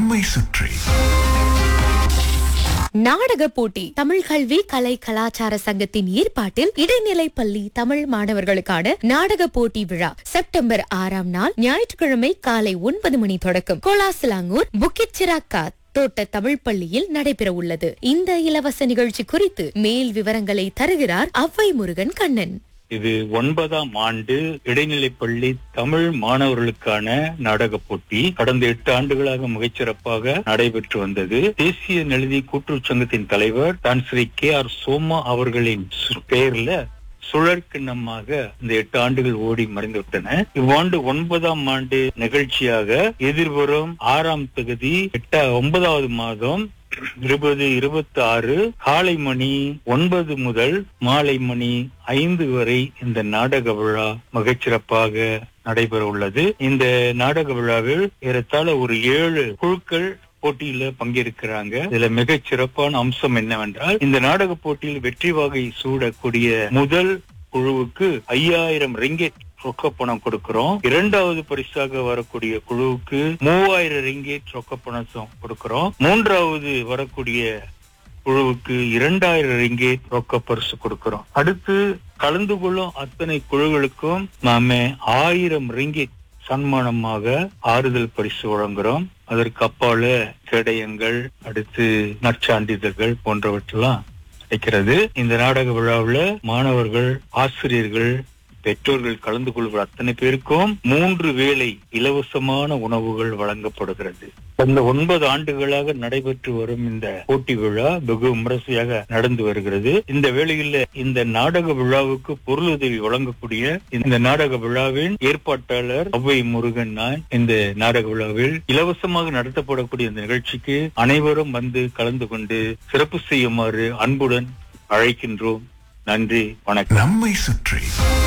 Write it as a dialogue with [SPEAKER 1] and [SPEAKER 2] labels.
[SPEAKER 1] நம்மை சுற்றி
[SPEAKER 2] நாடக போட்டி தமிழ் கல்வி கலை கலாச்சார சங்கத்தின் ஏற்பாட்டில் இடைநிலை பள்ளி தமிழ் மாணவர்களுக்கான நாடக போட்டி விழா செப்டம்பர் ஆறாம் நாள் ஞாயிற்றுக்கிழமை காலை ஒன்பது மணி தொடக்கம் கோலாசிலாங்கூர் புக்கிட் சிராக்காத் தோட்ட தமிழ் பள்ளியில் நடைபெற உள்ளது இந்த இலவச நிகழ்ச்சி குறித்து மேல் விவரங்களை தருகிறார் அவ்வை முருகன் கண்ணன்
[SPEAKER 3] இது ஒன்பதாம் ஆண்டு இடைநிலைப்பள்ளி தமிழ் மாணவர்களுக்கான நாடக போட்டி கடந்த எட்டு ஆண்டுகளாக மிகச்சிறப்பாக நடைபெற்று வந்தது தேசிய நெழுதி கூட்டுறவு சங்கத்தின் தலைவர் தான் ஸ்ரீ கே ஆர் சோமா அவர்களின் சு- பெயர்ல சுழற்கிண்ணமாக இந்த எட்டு ஆண்டுகள் ஓடி மறைந்து விட்டன இவ்வாண்டு ஒன்பதாம் ஆண்டு நிகழ்ச்சியாக எதிர்வரும் ஆறாம் தொகுதி எட்ட ஒன்பதாவது மாதம் இருபது இருபத்தி ஆறு காலை மணி ஒன்பது முதல் மாலை மணி ஐந்து வரை இந்த நாடக விழா மிகச்சிறப்பாக நடைபெற உள்ளது இந்த நாடக விழாவில் ஏறத்தாழ ஒரு ஏழு குழுக்கள் போட்டியில பங்கேற்கிறாங்க இதுல மிகச் சிறப்பான அம்சம் என்னவென்றால் இந்த நாடக போட்டியில் வெற்றி வாகை சூடக்கூடிய முதல் குழுவுக்கு ஐயாயிரம் ரிங்கெட் ரொக்க பணம் கொடுக்கிறோம் இரண்டாவது பரிசாக வரக்கூடிய குழுவுக்கு மூவாயிரம் ரிங்கெட் ரொக்க பணம் சொ- கொடுக்கிறோம் மூன்றாவது வரக்கூடிய குழுவுக்கு இரண்டாயிரம் ரிங்கேட் ரொக்க பரிசு கொடுக்கிறோம் அடுத்து கலந்து கொள்ளும் அத்தனை குழுக்களுக்கும் நாம ஆயிரம் ரிங்கேட் சன்மானமாக ஆறுதல் பரிசு வழங்குறோம் அதற்கு அப்பால கேடயங்கள் அடுத்து நற்சான்றிதழ்கள் போன்றவற்றெல்லாம் கிடைக்கிறது இந்த நாடக விழாவுல மாணவர்கள் ஆசிரியர்கள் பெற்றோர்கள் கலந்து கொள்கிற அத்தனை பேருக்கும் மூன்று வேளை இலவசமான உணவுகள் வழங்கப்படுகிறது கடந்த ஒன்பது ஆண்டுகளாக நடைபெற்று வரும் இந்த போட்டி விழா வெகு விமரிசையாக நடந்து வருகிறது இந்த வேளையில் இந்த நாடக விழாவுக்கு பொருளுதவி வழங்கக்கூடிய இந்த நாடக விழாவின் ஏற்பாட்டாளர் அவ்வை முருகன் நான் இந்த நாடக விழாவில் இலவசமாக நடத்தப்படக்கூடிய இந்த நிகழ்ச்சிக்கு அனைவரும் வந்து கலந்து கொண்டு சிறப்பு செய்யுமாறு அன்புடன் அழைக்கின்றோம் நன்றி வணக்கம்
[SPEAKER 1] நம்மை சுற்றி